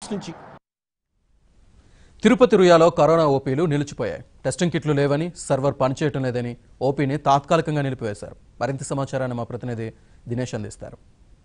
నుంచి తిరుపతి రుయాలో కరోనా ఓపీలు నిలిచిపోయాయి టెస్టింగ్ కిట్లు లేవని సర్వర్ పనిచేయటం లేదని ఓపీని తాత్కాలికంగా నిలిపివేశారు మరింత సమాచారాన్ని మా ప్రతినిధి దినేష్ అందిస్తారు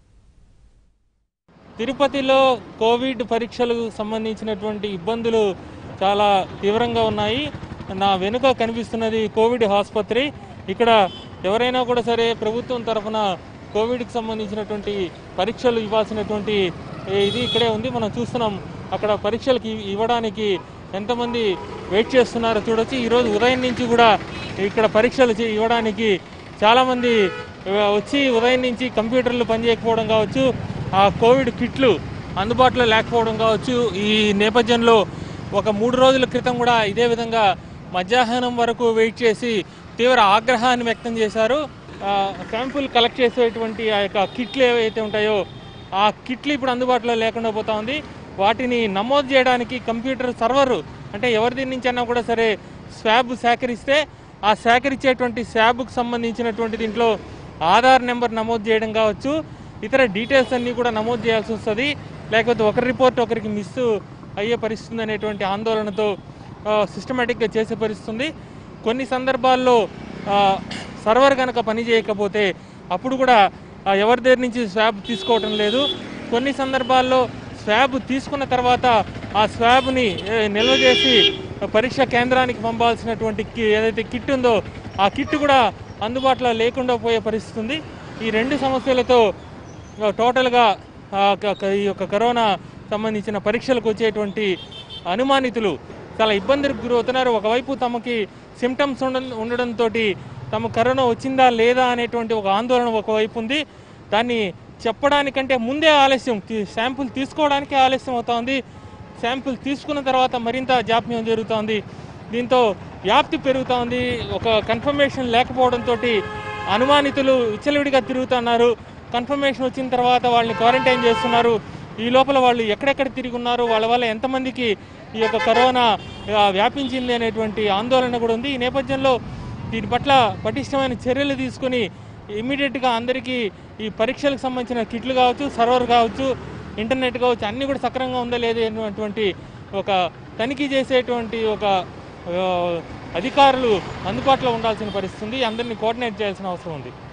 తిరుపతిలో కోవిడ్ పరీక్షలకు సంబంధించినటువంటి ఇబ్బందులు చాలా తీవ్రంగా ఉన్నాయి నా వెనుక కనిపిస్తున్నది కోవిడ్ ఆసుపత్రి ఇక్కడ ఎవరైనా కూడా సరే ప్రభుత్వం తరఫున కోవిడ్కి సంబంధించినటువంటి పరీక్షలు ఇవ్వాల్సినటువంటి ఏ, ఇది ఇక్కడే ఉంది మనం చూస్తున్నాం అక్కడ పరీక్షలకి ఇవ్- ఇవ్వడానికి ఎంతమంది వెయిట్ చేస్తున్నారో చూడొచ్చు ఈరోజు ఉదయం నుంచి కూడా ఇక్కడ పరీక్షలు చే- ఇవ్వడానికి చాలామంది ఆ, వచ్చి ఉదయం నుంచి కంప్యూటర్లు పనిచేయకపోవడం కావచ్చు ఆ కోవిడ్ కిట్లు అందుబాటులో లేకపోవడం కావచ్చు ఈ నేపథ్యంలో ఒక మూడు రోజుల క్రితం కూడా ఇదే విధంగా మధ్యాహ్నం వరకు వెయిట్ చేసి తీవ్ర ఆగ్రహాన్ని వ్యక్తం చేశారు ఆ, శాంపుల్ కలెక్ట్ చేసేటువంటి ఆ యొక్క కిట్లు ఏవైతే ఉంటాయో ఆ కిట్లు ఇప్పుడు అందుబాటులో లేకుండా పోతా ఉంది వాటిని నమోదు చేయడానికి కంప్యూటర్ సర్వర్ అంటే ఎవరి నుంచి అన్నా కూడా సరే స్వాబ్ సేకరిస్తే ఆ సేకరించేటువంటి స్వాబ్కు సంబంధించినటువంటి దీంట్లో ఆధార్ నెంబర్ నమోదు చేయడం కావచ్చు ఇతర డీటెయిల్స్ అన్నీ కూడా నమోదు చేయాల్సి వస్తుంది లేకపోతే ఒకరి రిపోర్ట్ ఒకరికి మిస్ అయ్యే పరిస్థితి అనేటువంటి ఆందోళనతో సిస్టమేటిక్గా చేసే పరిస్థితుంది కొన్ని సందర్భాల్లో ఆ, సర్వర్ కనుక పని చేయకపోతే అప్పుడు కూడా ఆ, ఎవరి దగ్గర నుంచి స్వాబ్ తీసుకోవటం లేదు కొన్ని సందర్భాల్లో స్వాబ్ తీసుకున్న తర్వాత ఆ స్వాబ్ని ఏ, నిల్వ చేసి పరీక్ష కేంద్రానికి పంపాల్సినటువంటి కి- ఏదైతే కిట్ ఉందో ఆ కిట్ కూడా అందుబాటులో లేకుండా పోయే పరిస్థితి ఉంది ఈ రెండు సమస్యలతో ఆ, టోటల్గా ఆ, క- క- ఈ యొక్క కరోనా సంబంధించిన పరీక్షలకు వచ్చేటువంటి అనుమానితులు చాలా ఇబ్బందికి గురవుతున్నారు ఒకవైపు తమకి సిమ్టమ్స్ ఉండ ఉండడంతో తమ కరోనా వచ్చిందా లేదా అనేటువంటి ఒక ఆందోళన ఒకవైపు ఉంది దాన్ని చెప్పడానికంటే ముందే ఆలస్యం తీ- శాంపుల్ తీసుకోవడానికే ఆలస్యం అవుతోంది శాంపుల్ తీసుకున్న తర్వాత మరింత జాప్యం జరుగుతోంది దీంతో వ్యాప్తి పెరుగుతోంది ఒక కన్ఫర్మేషన్ లేకపోవడంతో అనుమానితులు విచ్చలవిడిగా తిరుగుతున్నారు కన్ఫర్మేషన్ వచ్చిన తర్వాత వాళ్ళని క్వారంటైన్ చేస్తున్నారు ఈ లోపల వాళ్ళు ఎక్కడెక్కడ తిరిగి ఉన్నారు వాళ్ళ వల్ల ఎంతమందికి ఈ యొక్క కరోనా ఆ, వ్యాపించింది అనేటువంటి ఆందోళన కూడా ఉంది ఈ నేపథ్యంలో దీని పట్ల పటిష్టమైన చర్యలు తీసుకొని ఇమీడియట్గా అందరికీ ఈ పరీక్షలకు సంబంధించిన కిట్లు కావచ్చు సర్వర్ కావచ్చు ఇంటర్నెట్ కావచ్చు అన్నీ కూడా సక్రమంగా ఉందా లేదా అనేటువంటి ఒక తనిఖీ చేసేటువంటి ఒక ఆ, అధికారులు అందుబాటులో ఉండాల్సిన పరిస్థితి ఉంది అందరినీ కోఆర్డినేట్ చేయాల్సిన అవసరం ఉంది